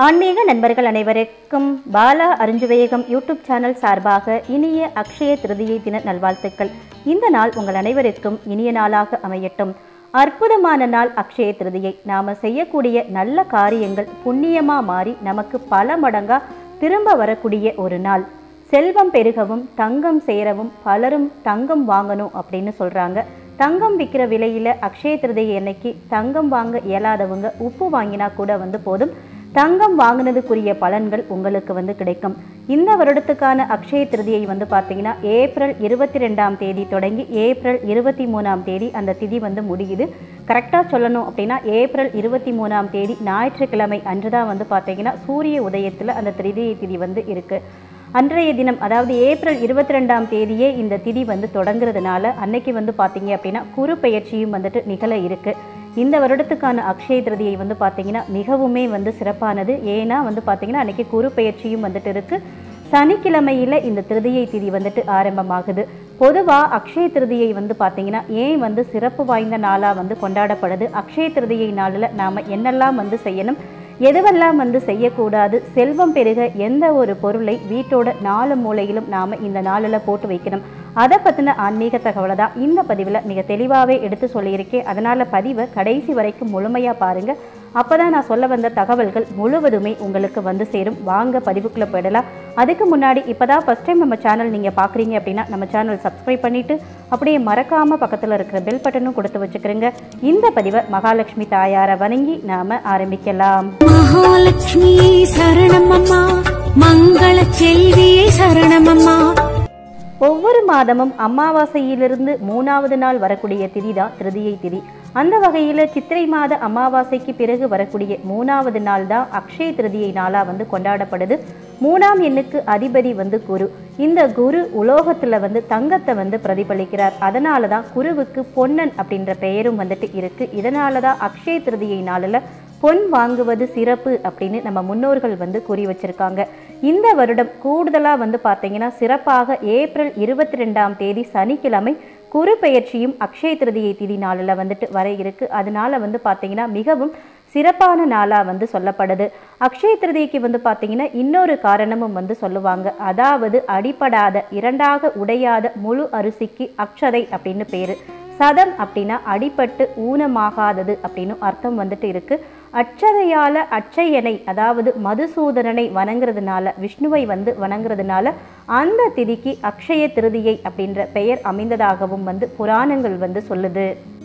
ஆன்மீக நண்பர்கள் அனைவருக்கும் பாலா அருஞ்சுவேகம் யூடியூப் சேனல் சார்பாக இனிய அக்ஷய திருதியை தின நல்வாழ்த்துக்கள் இந்த நாள் உங்கள் அனைவருக்கும் இனிய நாளாக அமையட்டும் அற்புதமான நாள் அக்ஷய திருதியை நாம செய்யக்கூடிய நல்ல காரியங்கள் புண்ணியமா மாறி நமக்கு பல மடங்கா திரும்ப வரக்கூடிய ஒரு நாள் செல்வம் பெருகவும் தங்கம் சேரவும் பலரும் தங்கம் வாங்கணும் அப்படின்னு சொல்றாங்க தங்கம் விற்கிற விலையில அக்ஷய திருதியை அன்னைக்கு தங்கம் வாங்க இயலாதவங்க உப்பு வாங்கினா கூட வந்து போதும் தங்கம் வாங்கினதுக்குரிய பலன்கள் உங்களுக்கு வந்து கிடைக்கும் இந்த வருடத்துக்கான அக்ஷய திருதியை வந்து பார்த்தீங்கன்னா ஏப்ரல் இருபத்தி ரெண்டாம் தேதி தொடங்கி ஏப்ரல் இருபத்தி மூணாம் தேதி அந்த திதி வந்து முடியுது கரெக்டாக சொல்லணும் அப்படின்னா ஏப்ரல் இருபத்தி மூணாம் தேதி ஞாயிற்றுக்கிழமை அன்று தான் வந்து பார்த்தீங்கன்னா சூரிய உதயத்தில் அந்த திரிதியை திதி வந்து இருக்குது அன்றைய தினம் அதாவது ஏப்ரல் இருபத்தி ரெண்டாம் தேதியே இந்த திதி வந்து தொடங்குறதுனால அன்னைக்கு வந்து பார்த்தீங்க அப்படின்னா குரு பெயர்ச்சியும் வந்துட்டு நிகழ இருக்கு இந்த வருடத்துக்கான அக்ஷய திருதியை வந்து பார்த்தீங்கன்னா மிகவுமே வந்து சிறப்பானது ஏன்னா வந்து பார்த்தீங்கன்னா அன்னைக்கு குரு பெயர்ச்சியும் வந்துட்டு இருக்கு சனிக்கிழமையில இந்த திருதியை திதி வந்துட்டு ஆரம்பமாகுது பொதுவாக அக்ஷய திருதியை வந்து பார்த்தீங்கன்னா ஏன் வந்து சிறப்பு வாய்ந்த நாளாக வந்து கொண்டாடப்படுது அக்ஷய திருதியை நாளில் நாம் என்னெல்லாம் வந்து செய்யணும் எதுவெல்லாம் வந்து செய்யக்கூடாது செல்வம் பெருக எந்த ஒரு பொருளை வீட்டோட நாலு மூலையிலும் நாம் இந்த நாளில் போட்டு வைக்கணும் அதை பற்றின ஆன்மீக தகவலை தான் இந்த பதிவில் மிக தெளிவாகவே எடுத்து சொல்லியிருக்கேன் அதனால் பதிவை கடைசி வரைக்கும் முழுமையாக பாருங்கள் அப்போ தான் நான் சொல்ல வந்த தகவல்கள் முழுவதுமே உங்களுக்கு வந்து சேரும் வாங்க பதிவுக்குள்ளே போயிடலாம் அதுக்கு முன்னாடி இப்போ தான் ஃபஸ்ட் டைம் நம்ம சேனல் நீங்கள் பார்க்குறீங்க அப்படின்னா நம்ம சேனல் சப்ஸ்கிரைப் பண்ணிவிட்டு அப்படியே மறக்காமல் பக்கத்தில் இருக்கிற பெல் பட்டனும் கொடுத்து வச்சுக்கிறேங்க இந்த பதிவை மகாலட்சுமி தாயாரை வணங்கி நாம் ஆரம்பிக்கலாம் மகாலட்சுமி சரணமம்மா மங்கள செல்வியே சரணமம்மா ஒவ்வொரு மாதமும் அமாவாசையிலிருந்து மூணாவது நாள் வரக்கூடிய திதி தான் திருதியை திதி அந்த வகையில் சித்திரை மாத அமாவாசைக்கு பிறகு வரக்கூடிய மூணாவது நாள் தான் அக்ஷய திருதியை நாளாக வந்து கொண்டாடப்படுது மூணாம் எண்ணுக்கு அதிபதி வந்து குரு இந்த குரு உலோகத்தில் வந்து தங்கத்தை வந்து பிரதிபலிக்கிறார் அதனால தான் குருவுக்கு பொன்னன் அப்படின்ற பெயரும் வந்துட்டு இருக்கு இதனால தான் அக்ஷய திருதியை நாளில் பொன் வாங்குவது சிறப்பு அப்படின்னு நம்ம முன்னோர்கள் வந்து கூறி வச்சிருக்காங்க இந்த வருடம் கூடுதலாக வந்து பார்த்தீங்கன்னா சிறப்பாக ஏப்ரல் இருபத்தி ரெண்டாம் தேதி சனிக்கிழமை குரு பெயர்ச்சியும் அக்ஷய திருதியை திதி நாளில் வந்துட்டு வர இருக்கு அதனால வந்து பார்த்தீங்கன்னா மிகவும் சிறப்பான நாளாக வந்து சொல்லப்படுது அக்ஷய திருதிக்கு வந்து பார்த்தீங்கன்னா இன்னொரு காரணமும் வந்து சொல்லுவாங்க அதாவது அடிபடாத இரண்டாக உடையாத முழு அரிசிக்கு அக்ஷதை அப்படின்னு பேரு சதம் அப்படின்னா அடிபட்டு ஊனமாகாதது அப்படின்னு அர்த்தம் வந்துட்டு இருக்கு அச்சதையால அச்சயனை அதாவது மதுசூதனனை வணங்குறதுனால விஷ்ணுவை வந்து வணங்குறதுனால அந்த திதிக்கு அக்ஷய திருதியை அப்படின்ற பெயர் அமைந்ததாகவும் வந்து புராணங்கள் வந்து சொல்லுது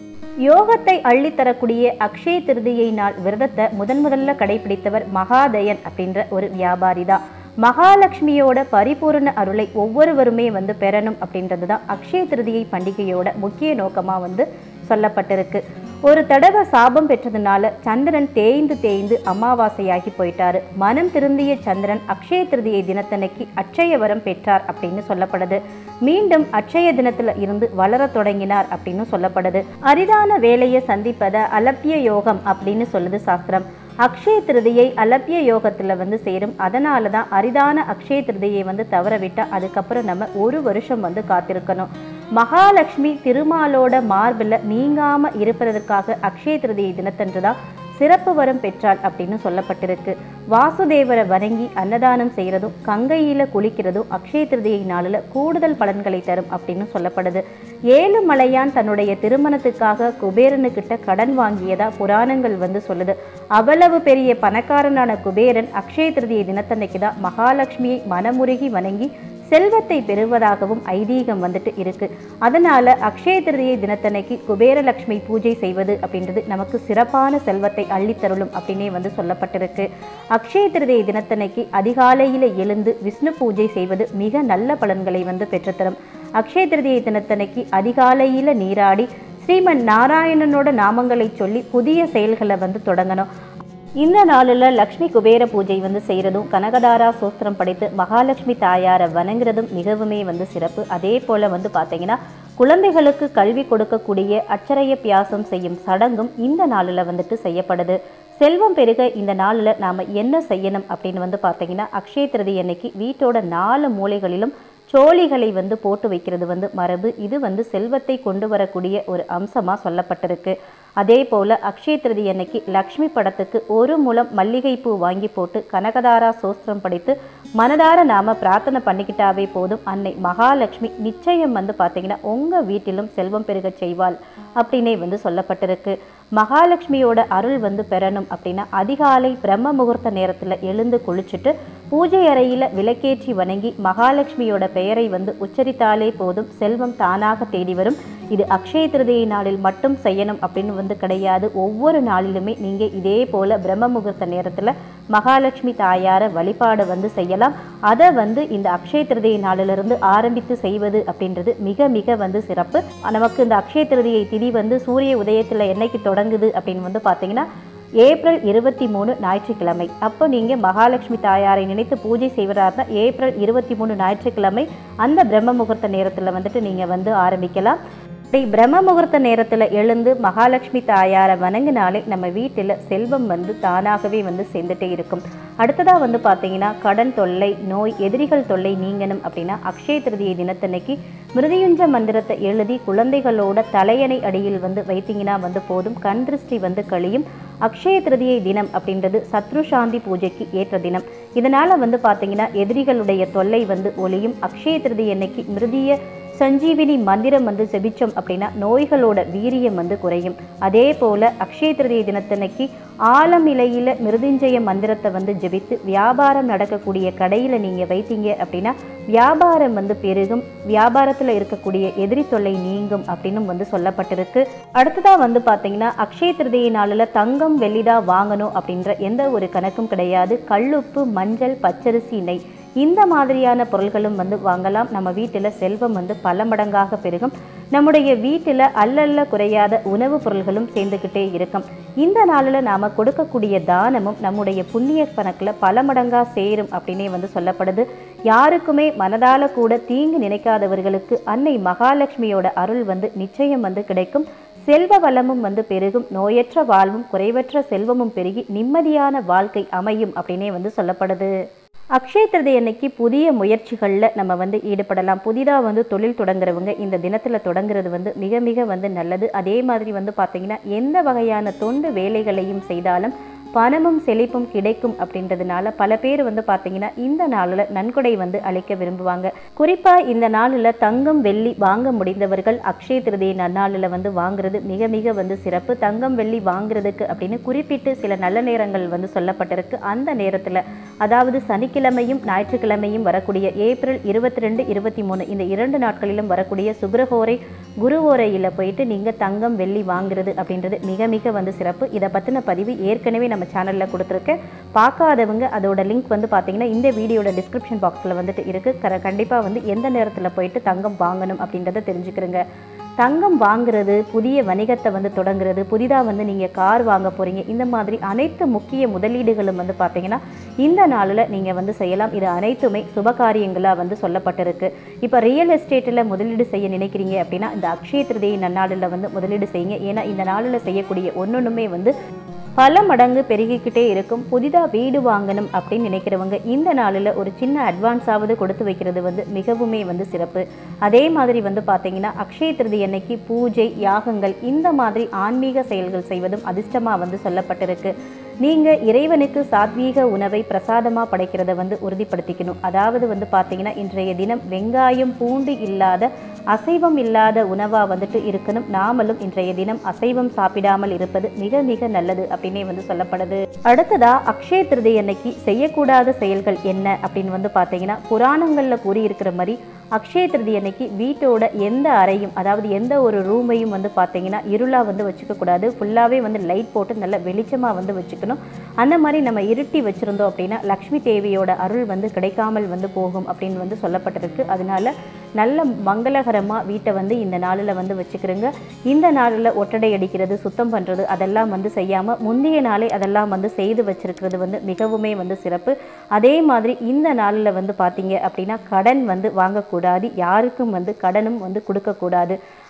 யோகத்தை அள்ளித்தரக்கூடிய அக்ஷய திருதியை நாள் விரதத்தை முதன் முதல்ல கடைபிடித்தவர் மகாதயன் அப்படின்ற ஒரு வியாபாரி தான் மகாலட்சுமியோட பரிபூரண அருளை ஒவ்வொருவருமே வந்து பெறணும் அப்படின்றது தான் அக்ஷய திருதியை பண்டிகையோட முக்கிய நோக்கமாக வந்து சொல்லப்பட்டிருக்கு ஒரு தடவை சாபம் பெற்றதுனால சந்திரன் தேய்ந்து தேய்ந்து அமாவாசையாகி போயிட்டாரு மனம் திருந்திய சந்திரன் அக்ஷய திருதியை தினத்தன்னைக்கு அட்சய வரம் பெற்றார் அப்படின்னு சொல்லப்படுது மீண்டும் அட்சய தினத்துல இருந்து வளரத் தொடங்கினார் அப்படின்னு சொல்லப்படுது அரிதான வேலையை சந்திப்பத அலப்பிய யோகம் அப்படின்னு சொல்லுது சாஸ்திரம் அக்ஷய திருதியை அலப்பிய யோகத்தில் வந்து சேரும் அதனால தான் அரிதான அக்ஷய திருதியை வந்து தவற விட்டால் அதுக்கப்புறம் நம்ம ஒரு வருஷம் வந்து காத்திருக்கணும் மகாலட்சுமி திருமாலோட மார்பில் நீங்காமல் இருப்பதற்காக அக்ஷய திருதியை தினத்தன்று தான் சிறப்பு வரம் பெற்றாள் அப்படின்னு சொல்லப்பட்டிருக்கு வாசுதேவரை வணங்கி அன்னதானம் செய்கிறதும் கங்கையில் குளிக்கிறதும் அக்ஷய திருதியை நாளில் கூடுதல் பலன்களை தரும் அப்படின்னு சொல்லப்படுது ஏழு மலையான் தன்னுடைய திருமணத்துக்காக குபேரனுக்கிட்ட கடன் வாங்கியதா புராணங்கள் வந்து சொல்லுது அவ்வளவு பெரிய பணக்காரனான குபேரன் அக்ஷய திருதியை தினத்தன்னைக்கு தான் மகாலட்சுமியை மனமுருகி வணங்கி செல்வத்தை பெறுவதாகவும் ஐதீகம் வந்துட்டு இருக்கு அதனால அக்ஷய திருதியை தினத்தன்னைக்கு குபேரலட்சுமி பூஜை செய்வது அப்படின்றது நமக்கு சிறப்பான செல்வத்தை அள்ளித்தருளும் அப்படின்னே வந்து சொல்லப்பட்டிருக்கு அக்ஷய திருதியை தினத்தன்னைக்கு அதிகாலையில் எழுந்து விஷ்ணு பூஜை செய்வது மிக நல்ல பலன்களை வந்து பெற்றுத்தரும் அக்ஷய திருதியை தினத்தன்னைக்கு அதிகாலையில் நீராடி ஸ்ரீமன் நாராயணனோட நாமங்களை சொல்லி புதிய செயல்களை வந்து தொடங்கணும் இந்த நாளில் லக்ஷ்மி குபேர பூஜை வந்து செய்கிறதும் கனகதாரா சோஸ்திரம் படித்து மகாலட்சுமி தாயாரை வணங்குறதும் மிகவுமே வந்து சிறப்பு அதே போல் வந்து பார்த்தீங்கன்னா குழந்தைகளுக்கு கல்வி கொடுக்கக்கூடிய அச்சரைய பியாசம் செய்யும் சடங்கும் இந்த நாளில் வந்துட்டு செய்யப்படுது செல்வம் பெருக இந்த நாளில் நாம் என்ன செய்யணும் அப்படின்னு வந்து பார்த்தீங்கன்னா அக்ஷய திருதி அன்னைக்கு வீட்டோட நாலு மூலைகளிலும் சோழிகளை வந்து போட்டு வைக்கிறது வந்து மரபு இது வந்து செல்வத்தை கொண்டு வரக்கூடிய ஒரு அம்சமாக சொல்லப்பட்டிருக்கு அதே போல அக்ஷய திருதி அன்னைக்கு லக்ஷ்மி படத்துக்கு ஒரு முலம் மல்லிகைப்பூ வாங்கி போட்டு கனகதாரா சோஸ்திரம் படித்து மனதார நாம பிரார்த்தனை பண்ணிக்கிட்டாவே போதும் அன்னை மகாலட்சுமி நிச்சயம் வந்து பார்த்தீங்கன்னா உங்க வீட்டிலும் செல்வம் பெருகச் செய்வாள் அப்படின்னே வந்து சொல்லப்பட்டிருக்கு மகாலட்சுமியோட அருள் வந்து பெறணும் அப்படின்னா அதிகாலை பிரம்ம முகூர்த்த நேரத்தில் எழுந்து குளிச்சுட்டு பூஜை அறையில் விளக்கேற்றி வணங்கி மகாலட்சுமியோட பெயரை வந்து உச்சரித்தாலே போதும் செல்வம் தானாக தேடி வரும் இது அக்ஷய திருதியை நாளில் மட்டும் செய்யணும் அப்படின்னு வந்து கிடையாது ஒவ்வொரு நாளிலுமே நீங்கள் இதே போல் பிரம்ம முகூர்த்த நேரத்தில் மகாலட்சுமி தாயார வழிபாடு வந்து செய்யலாம் அதை வந்து இந்த அக்ஷய திருதியை நாளிலிருந்து ஆரம்பித்து செய்வது அப்படின்றது மிக மிக வந்து சிறப்பு நமக்கு இந்த அக்ஷய திருதியை திதி வந்து சூரிய உதயத்தில் என்னைக்கு தொடங்குது அப்படின்னு வந்து பார்த்தீங்கன்னா ஏப்ரல் இருபத்தி மூணு ஞாயிற்றுக்கிழமை அப்போ நீங்கள் மகாலட்சுமி தாயாரை நினைத்து பூஜை செய்வதா இருந்தால் ஏப்ரல் இருபத்தி மூணு ஞாயிற்றுக்கிழமை அந்த பிரம்ம முகூர்த்த நேரத்தில் வந்துட்டு நீங்கள் வந்து ஆரம்பிக்கலாம் இப்படி பிரம்ம முகூர்த்த நேரத்தில் எழுந்து மகாலட்சுமி தாயாரை வணங்கினாலே நம்ம வீட்டில் செல்வம் வந்து தானாகவே வந்து சேர்ந்துட்டே இருக்கும் அடுத்ததாக வந்து பார்த்தீங்கன்னா கடன் தொல்லை நோய் எதிரிகள் தொல்லை நீங்கணும் அப்படின்னா அக்ஷய திருதியை தினத்தன்னைக்கு மிருதியுஞ்ச மந்திரத்தை எழுதி குழந்தைகளோட தலையணை அடியில் வந்து வைத்தீங்கன்னா வந்து போதும் கண் திருஷ்டி வந்து கழியும் அக்ஷய திருதியை தினம் அப்படின்றது சத்ரு சாந்தி பூஜைக்கு ஏற்ற தினம் இதனால் வந்து பார்த்தீங்கன்னா எதிரிகளுடைய தொல்லை வந்து ஒளியும் அக்ஷய திருதி அன்னைக்கு மிருதிய சஞ்சீவினி மந்திரம் வந்து செபிச்சோம் அப்படின்னா நோய்களோட வீரியம் வந்து குறையும் அதே போல அக்ஷய திருதியை தினத்தன்னைக்கு ஆலம் இலையில மிருதுஞ்சய மந்திரத்தை வந்து ஜெபித்து வியாபாரம் நடக்கக்கூடிய கடையில் நீங்கள் வைத்தீங்க அப்படின்னா வியாபாரம் வந்து பெருகும் வியாபாரத்தில் இருக்கக்கூடிய எதிரி தொல்லை நீங்கும் அப்படின்னு வந்து சொல்லப்பட்டிருக்கு அடுத்ததாக வந்து பார்த்தீங்கன்னா அக்ஷய திருதியை நாளில் தங்கம் வெள்ளிதா வாங்கணும் அப்படின்ற எந்த ஒரு கணக்கும் கிடையாது கல்லுப்பு மஞ்சள் பச்சரிசி நெய் இந்த மாதிரியான பொருள்களும் வந்து வாங்கலாம் நம்ம வீட்டில் செல்வம் வந்து பல மடங்காக பெருகும் நம்முடைய வீட்டில் அல்லல்ல குறையாத உணவுப் பொருள்களும் சேர்ந்துக்கிட்டே இருக்கும் இந்த நாளில் நாம் கொடுக்கக்கூடிய தானமும் நம்முடைய புண்ணிய கணக்கில் பல மடங்காக சேரும் அப்படின்னே வந்து சொல்லப்படுது யாருக்குமே மனதால கூட தீங்கு நினைக்காதவர்களுக்கு அன்னை மகாலட்சுமியோட அருள் வந்து நிச்சயம் வந்து கிடைக்கும் செல்வ வளமும் வந்து பெருகும் நோயற்ற வாழ்வும் குறைவற்ற செல்வமும் பெருகி நிம்மதியான வாழ்க்கை அமையும் அப்படின்னே வந்து சொல்லப்படுது அக்ஷய திருதி அன்னைக்கு புதிய முயற்சிகளில் நம்ம வந்து ஈடுபடலாம் புதிதாக வந்து தொழில் தொடங்குறவங்க இந்த தினத்தில் தொடங்குறது வந்து மிக மிக வந்து நல்லது அதே மாதிரி வந்து பார்த்தீங்கன்னா எந்த வகையான தொண்டு வேலைகளையும் செய்தாலும் பணமும் செழிப்பும் கிடைக்கும் அப்படின்றதுனால பல பேர் வந்து பார்த்தீங்கன்னா இந்த நாளில் நன்கொடை வந்து அளிக்க விரும்புவாங்க குறிப்பாக இந்த நாளில் தங்கம் வெள்ளி வாங்க முடிந்தவர்கள் அக்ஷய திருதியை நன்னாளில் வந்து வாங்குறது மிக மிக வந்து சிறப்பு தங்கம் வெள்ளி வாங்குறதுக்கு அப்படின்னு குறிப்பிட்டு சில நல்ல நேரங்கள் வந்து சொல்லப்பட்டிருக்கு அந்த நேரத்தில் அதாவது சனிக்கிழமையும் ஞாயிற்றுக்கிழமையும் வரக்கூடிய ஏப்ரல் இருபத்தி ரெண்டு இருபத்தி மூணு இந்த இரண்டு நாட்களிலும் வரக்கூடிய சுக்கிரஹோரை குருவோரையில் போயிட்டு நீங்கள் தங்கம் வெள்ளி வாங்குறது அப்படின்றது மிக மிக வந்து சிறப்பு இதை பற்றின பதிவு ஏற்கனவே நம்ம சேனலில் கொடுத்துருக்கேன் பார்க்காதவங்க அதோட லிங்க் வந்து பார்த்தீங்கன்னா இந்த வீடியோட டிஸ்கிரிப்ஷன் பாக்ஸில் வந்துட்டு இருக்குது கர கண்டிப்பாக வந்து எந்த நேரத்தில் போயிட்டு தங்கம் வாங்கணும் அப்படின்றத தெரிஞ்சுக்கிறேங்க தங்கம் வாங்குறது புதிய வணிகத்தை வந்து தொடங்குறது புதிதாக வந்து நீங்கள் கார் வாங்க போகிறீங்க இந்த மாதிரி அனைத்து முக்கிய முதலீடுகளும் வந்து பார்த்தீங்கன்னா இந்த நாளில் நீங்கள் வந்து செய்யலாம் இது அனைத்துமே சுபகாரியங்களாக வந்து சொல்லப்பட்டிருக்கு இப்போ ரியல் எஸ்டேட்டில் முதலீடு செய்ய நினைக்கிறீங்க அப்படின்னா இந்த அக்ஷய திருதியை நன்னாளில் வந்து முதலீடு செய்யுங்க ஏன்னா இந்த நாளில் செய்யக்கூடிய ஒன்னொன்றுமே வந்து பல மடங்கு பெருகிக்கிட்டே இருக்கும் புதிதாக வீடு வாங்கணும் அப்படின்னு நினைக்கிறவங்க இந்த நாளில் ஒரு சின்ன அட்வான்ஸாவது கொடுத்து வைக்கிறது வந்து மிகவுமே வந்து சிறப்பு அதே மாதிரி வந்து பார்த்தீங்கன்னா அக்ஷய திருதி அன்னைக்கு பூஜை யாகங்கள் இந்த மாதிரி ஆன்மீக செயல்கள் செய்வதும் அதிர்ஷ்டமாக வந்து சொல்லப்பட்டிருக்கு நீங்கள் இறைவனுக்கு சாத்வீக உணவை பிரசாதமாக படைக்கிறத வந்து உறுதிப்படுத்திக்கணும் அதாவது வந்து பார்த்தீங்கன்னா இன்றைய தினம் வெங்காயம் பூண்டு இல்லாத அசைவம் இல்லாத உணவாக வந்துட்டு இருக்கணும் நாமளும் இன்றைய தினம் அசைவம் சாப்பிடாமல் இருப்பது மிக மிக நல்லது அப்படின்னே வந்து சொல்லப்படுது அடுத்ததா அக்ஷய திருதி அன்னைக்கு செய்யக்கூடாத செயல்கள் என்ன அப்படின்னு வந்து பார்த்தீங்கன்னா புராணங்களில் கூறியிருக்கிற மாதிரி அக்ஷய திருதி அன்னைக்கு வீட்டோட எந்த அறையும் அதாவது எந்த ஒரு ரூமையும் வந்து பார்த்தீங்கன்னா இருளாக வந்து வச்சுக்க கூடாது ஃபுல்லாகவே வந்து லைட் போட்டு நல்ல வெளிச்சமாக வந்து வச்சுக்கணும் அந்த மாதிரி நம்ம இருட்டி வச்சுருந்தோம் அப்படின்னா லக்ஷ்மி தேவியோட அருள் வந்து கிடைக்காமல் வந்து போகும் அப்படின்னு வந்து சொல்லப்பட்டிருக்கு அதனால நல்ல மங்களகரமாக வீட்டை வந்து இந்த நாளில் வந்து வச்சுக்கிறோங்க இந்த நாளில் ஒட்டடை அடிக்கிறது சுத்தம் பண்ணுறது அதெல்லாம் வந்து செய்யாமல் முந்தைய நாளே அதெல்லாம் வந்து செய்து வச்சிருக்கிறது வந்து மிகவுமே வந்து சிறப்பு அதே மாதிரி இந்த நாளில் வந்து பார்த்தீங்க அப்படின்னா கடன் வந்து வாங்கக்கூடாது யாருக்கும் வந்து கடனும் வந்து கொடுக்கக்கூடாது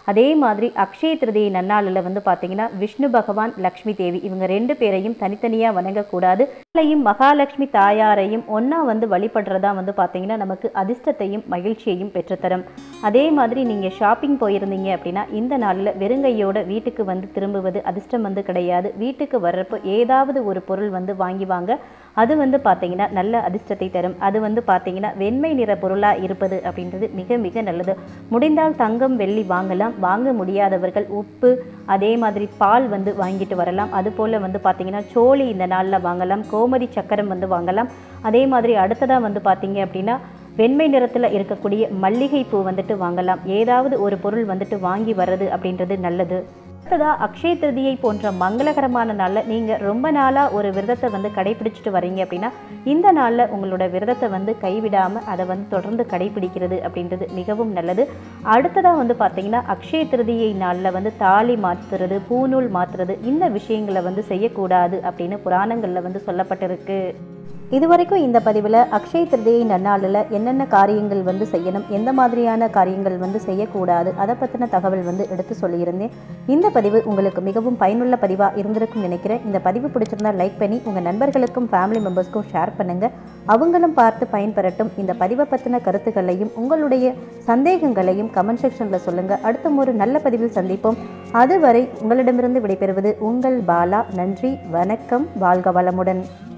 அதே மாதிரி அக்ஷய திருதியை நன்னாளில் வந்து பார்த்தீங்கன்னா விஷ்ணு பகவான் லக்ஷ்மி தேவி இவங்க ரெண்டு பேரையும் தனித்தனியாக வணங்கக்கூடாது அவளையும் மகாலட்சுமி தாயாரையும் ஒன்றா வந்து வழிபடுறதா வந்து பார்த்தீங்கன்னா நமக்கு அதிர்ஷ்டத்தையும் மகிழ்ச்சியையும் பெற்றுத்தரும் அதே மாதிரி நீங்கள் ஷாப்பிங் போயிருந்தீங்க அப்படின்னா இந்த நாளில் வெறுங்கையோட வீட்டுக்கு வந்து திரும்புவது அதிர்ஷ்டம் வந்து கிடையாது வீட்டுக்கு வர்றப்போ ஏதாவது ஒரு பொருள் வந்து வாங்கி வாங்க அது வந்து பார்த்தீங்கன்னா நல்ல அதிர்ஷ்டத்தை தரும் அது வந்து பார்த்தீங்கன்னா வெண்மை நிற பொருளாக இருப்பது அப்படின்றது மிக மிக நல்லது முடிந்தால் தங்கம் வெள்ளி வாங்கலாம் வாங்க முடியாதவர்கள் உப்பு அதே மாதிரி பால் வந்து வாங்கிட்டு வரலாம் அது போல் வந்து பார்த்தீங்கன்னா சோழி இந்த நாளில் வாங்கலாம் கோமதி சக்கரம் வந்து வாங்கலாம் அதே மாதிரி அடுத்ததாக வந்து பார்த்தீங்க அப்படின்னா வெண்மை நிறத்தில் இருக்கக்கூடிய மல்லிகை பூ வந்துட்டு வாங்கலாம் ஏதாவது ஒரு பொருள் வந்துட்டு வாங்கி வர்றது அப்படின்றது நல்லது அடுத்ததாக அக்ஷய திருதியை போன்ற மங்களகரமான நாளில் நீங்கள் ரொம்ப நாளாக ஒரு விரதத்தை வந்து கடைபிடிச்சிட்டு வரீங்க அப்படின்னா இந்த நாளில் உங்களோட விரதத்தை வந்து கைவிடாமல் அதை வந்து தொடர்ந்து கடைபிடிக்கிறது அப்படின்றது மிகவும் நல்லது அடுத்ததாக வந்து பார்த்தீங்கன்னா அக்ஷய திருதியை நாளில் வந்து தாலி மாற்றுறது பூநூல் மாற்றுறது இந்த விஷயங்களை வந்து செய்யக்கூடாது அப்படின்னு புராணங்களில் வந்து சொல்லப்பட்டிருக்கு இதுவரைக்கும் இந்த பதிவில் அக்ஷய திருதியை நன்னாளில் என்னென்ன காரியங்கள் வந்து செய்யணும் எந்த மாதிரியான காரியங்கள் வந்து செய்யக்கூடாது அதை பற்றின தகவல் வந்து எடுத்து சொல்லியிருந்தேன் இந்த பதிவு உங்களுக்கு மிகவும் பயனுள்ள பதிவாக இருந்திருக்கும் நினைக்கிறேன் இந்த பதிவு பிடிச்சிருந்தா லைக் பண்ணி உங்கள் நண்பர்களுக்கும் ஃபேமிலி மெம்பர்ஸ்க்கும் ஷேர் பண்ணுங்கள் அவங்களும் பார்த்து பயன்பெறட்டும் இந்த பதிவை பற்றின கருத்துக்களையும் உங்களுடைய சந்தேகங்களையும் கமெண்ட் செக்ஷனில் சொல்லுங்கள் அடுத்த ஒரு நல்ல பதிவில் சந்திப்போம் அதுவரை உங்களிடமிருந்து விடைபெறுவது உங்கள் பாலா நன்றி வணக்கம் வாழ்க வளமுடன்